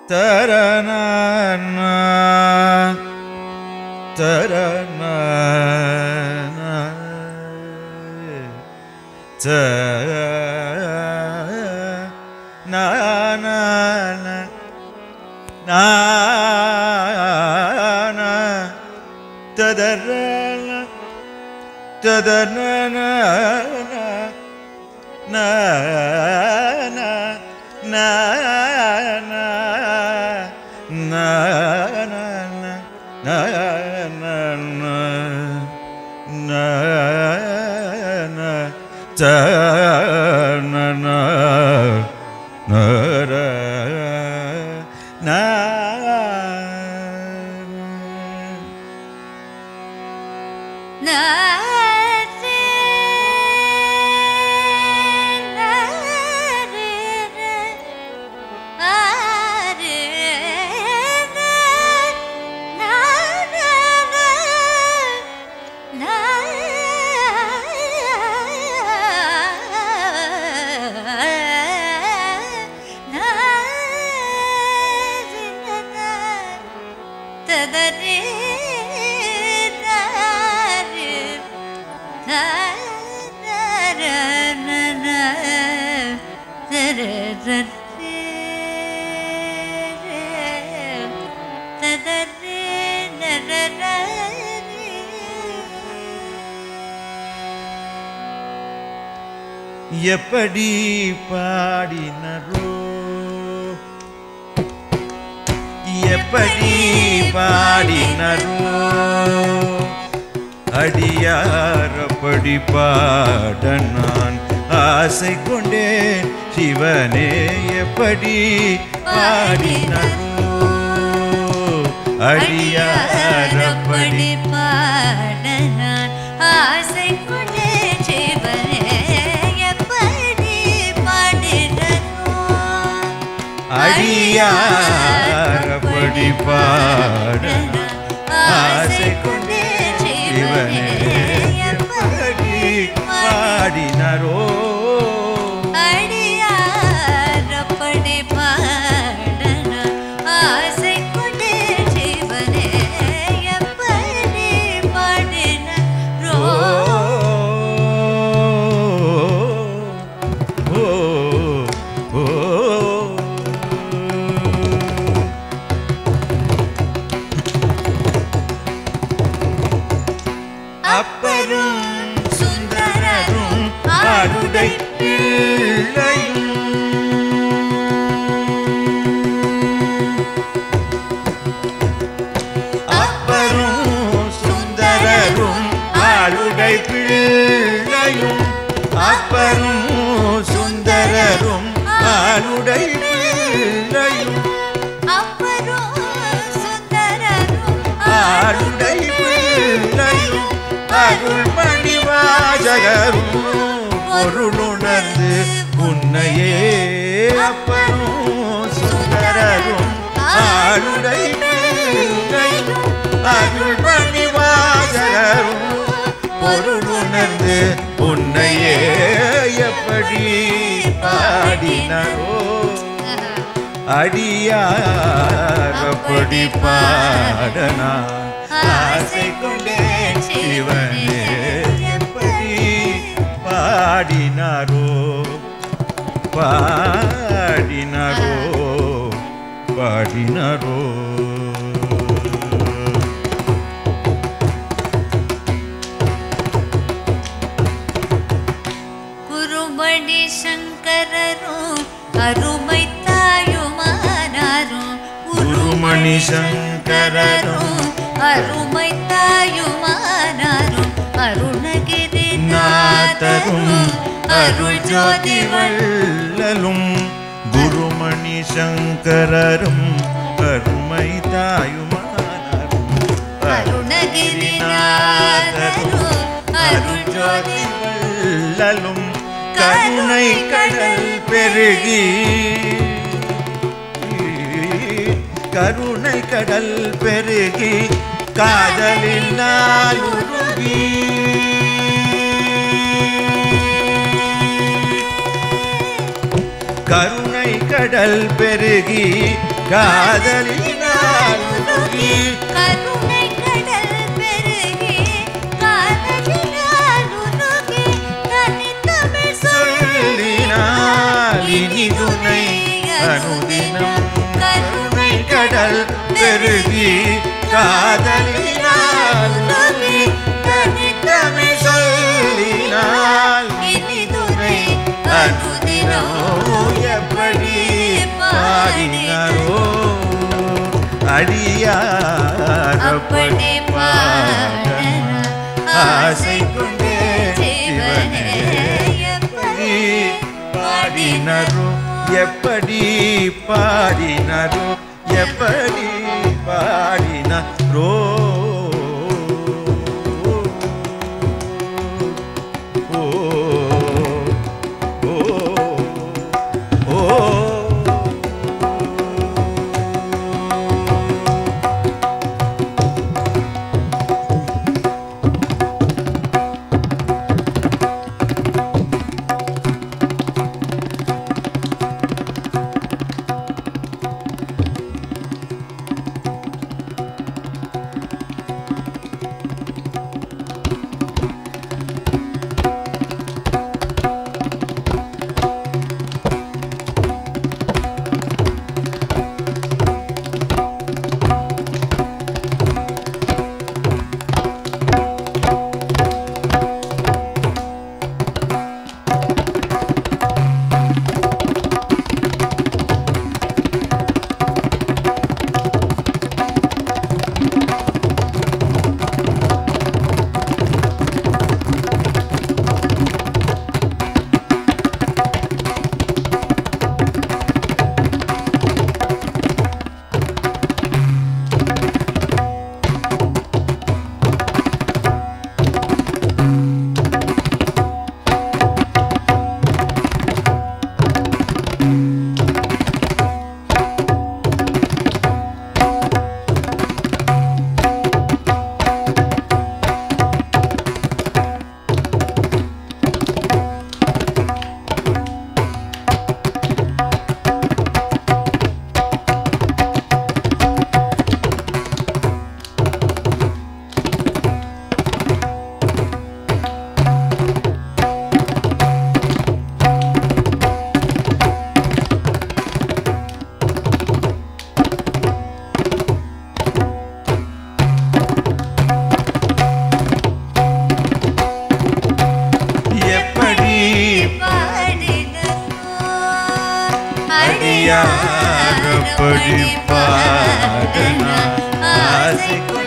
தரண தரண ததர ததன எப்படி பாடினரோ எப்படி பாடினரோ அடியாரப்படி பாட நான் ஆசை கொண்டேன் சிவனே எப்படி பாடினரோ அடியாரப்படி பாட நான் ஆசை கொண்டே ஜீவனே எப்படி பாடினோ அடியாரப்படி பாட ஆசை கொண்டே சிவனே எப்படி பாடினரோ அடியாரப்படி பாட நான் ஆசை கொண்டே ஜீவனே எப்படி பாடினோ ஓ ஓ அப்பரும் சுந்தரரும் ஆடுடை பிள்ளையும் அப்பரும் சுந்தரரும் ஆளுடை பிள்ளையும் அப்பரும் சுந்தரரும் ஆளுடை பிள்ளையும் அப்பரும் சுந்தரரும் ஆளுடை பிள்ளையும் அருள் பணிவாசகரும் பொருளுணர்ந்து உன்னையே அப்பரும் சுந்தரரும் ஆளுடை பிள்ளையும் அருள் பணிவாசகரும் பொருளுணர்ந்து உன்னையே எப்படி பாடினரோ அடியாரப்படி பாடனா ஆசை கொண்டேன் சிவனே எப்படி பாடினாரோ பாடினாரோ பாடினாரோ குருபடி சங்கரரும் அருமை தாயுமானாரும் குருமணி சங்கரரும் அருமை தாயுமானாரும் அருணகிரி நாதரும் அருள் ஜோதி வள்ளலும் குருமணி சங்கரரும் அருமை தாயுமானரும் அருணகிரி நாதரும் அருள் ஜோதி வள்ளலும் கருணை கடல் பெருகி கருணை கடல் பெருகி காதலில் நாயுருகி கருணை கடல் பெருகி காதலினால் உருகி கருணை கடல் பெருகி காதலினால் உருகி தனித்தமிழ் சொல்லினால் இனிதுணை அனுதினம் கருணை கடல் பெருகி காதலினால் உருகி தனித்தமிழ் சொல்லினால் இனிதுணை அனுதினம் எப்படி பாடினாரோ அடியார் அப்படி பாட ஆசை கொண்டே சிவனே எப்படி பாடினரோ எப்படி பாடினரோ எப்படி பாடினரோ ஓ ஓ ஓ எப்படி அடியார் அப்படி பாடனா ஆசை